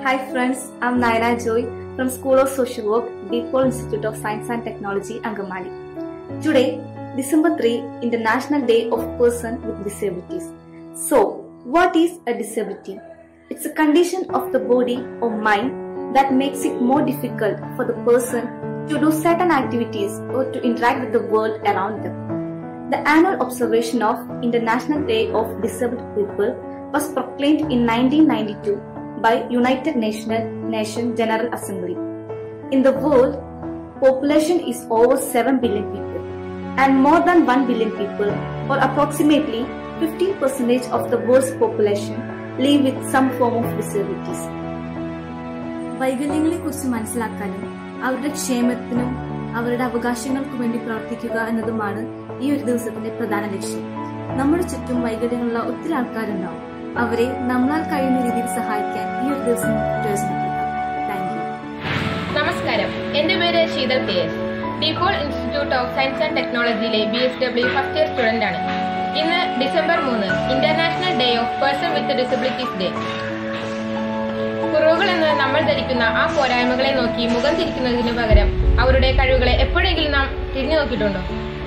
Hi friends, I'm Naina Joy from School of Social Work, Deepole Institute of Science and Technology, Angamali. Today, December 3, International Day of Person with Disabilities. So, what is a disability? It's a condition of the body or mind that makes it more difficult for the person to do certain activities or to interact with the world around them. The annual observation of International Day of Disabled People was proclaimed in 1992 by United Nation, Nation General Assembly. In the world, population is over 7 billion people and more than 1 billion people or approximately 15% of the world's population live with some form of disabilities. വൈകല്യങ്ങളെ കുറിച്ച് മനസ്സിലാക്കാനും അവരുടെ ക്ഷേമത്തിനും അവരുടെ അവകാശങ്ങൾക്കും വേണ്ടി പ്രവർത്തിക്കുക എന്നതുമാണ് ഈ ഒരു ദിവസത്തിന്റെ പ്രധാന ലക്ഷ്യം നമ്മുടെ ചുറ്റും വൈകല്യങ്ങളുള്ള ഒത്തിരി ആൾക്കാരുണ്ടാവും അവരെ നമ്മളാൽ കഴിയുന്ന രീതിയിൽ സഹായിക്കാൻ ഈ ഒരു ദിവസം പ്രയോജനപ്പെടുത്താം താങ്ക് യു നമസ്കാരം എന്റെ പേര് Sheethal K S DePaul institute of science and ടെക്നോളജിയിലെ B S W first year student ആണ് ഇന്ന് ഡിസംബർ മൂന്ന് international day of person with disabilities day കുറവുകൾ എന്ന് നമ്മൾ ധരിക്കുന്ന ആ പോരായ്മകളെ നോക്കി മുഖം തിരിക്കുന്നതിന് പകരം അവരുടെ കഴിവുകളെ എപ്പോഴെങ്കിലും നാം തിരിഞ്ഞു നോക്കിയിട്ടുണ്ടോ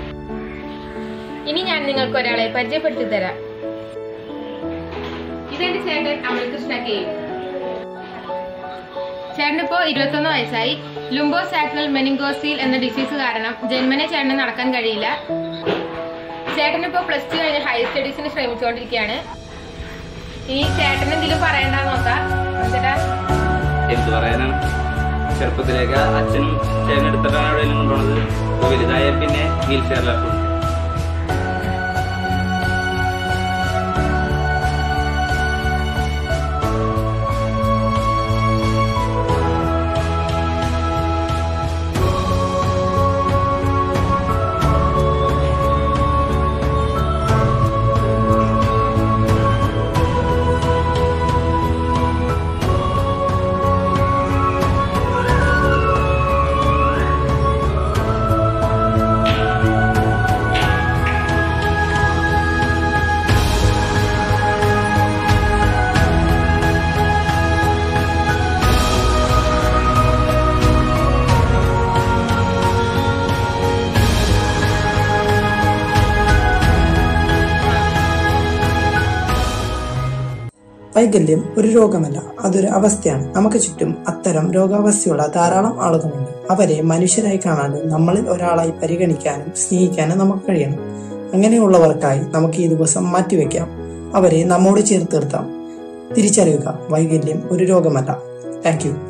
ഇനി ഞാൻ നിങ്ങൾക്ക് ഒരാളെ പരിചയപ്പെടുത്തി തരാം ഇതെന്റെ ചേട്ടൻ അമൽകൃഷ്ണ കെ ചേട്ടനിപ്പോ ഇരുപത്തൊന്ന് വയസ്സായി ലുംബോ സാക്രൽ മെനിങ്കോസീൽ എന്ന ഡിസീസ് കാരണം ജന്മനെ ചേട്ടന് നടക്കാൻ കഴിയില്ല ചേട്ടനിപ്പോ പ്ലസ് ടു കഴിഞ്ഞ് ഹയർ സ്റ്റഡീസിന് ശ്രമിച്ചുകൊണ്ടിരിക്കുകയാണ് ഇനി ചേട്ടൻ എന്തെങ്കിലും പറയണ്ട നോക്കാം ചേട്ടാ എന്ത് പറയാനാണ് ചെറുപ്പത്തിലേക്ക് അച്ഛനും ചേർന്നെടുത്തിട്ടാണ് എവിടെയെങ്കിലും കൊണ്ടുപോണത് ഇപ്പൊ വലുതായ പിന്നെ വീൽ ചെയറിലാക്കും വൈകല്യം ഒരു രോഗമല്ല അതൊരു അവസ്ഥയാണ് നമുക്ക് ചുറ്റും അത്തരം രോഗാവസ്ഥയുള്ള ധാരാളം ആളുകളുണ്ട് അവരെ മനുഷ്യരായി കാണാനും നമ്മളിൽ ഒരാളായി പരിഗണിക്കാനും സ്നേഹിക്കാനും നമുക്ക് കഴിയണം അങ്ങനെയുള്ളവർക്കായി നമുക്ക് ഈ ദിവസം മാറ്റിവെക്കാം അവരെ നമ്മോട് ചേർത്ത് നിർത്താം തിരിച്ചറിയുക വൈകല്യം ഒരു രോഗമല്ല താങ്ക് യു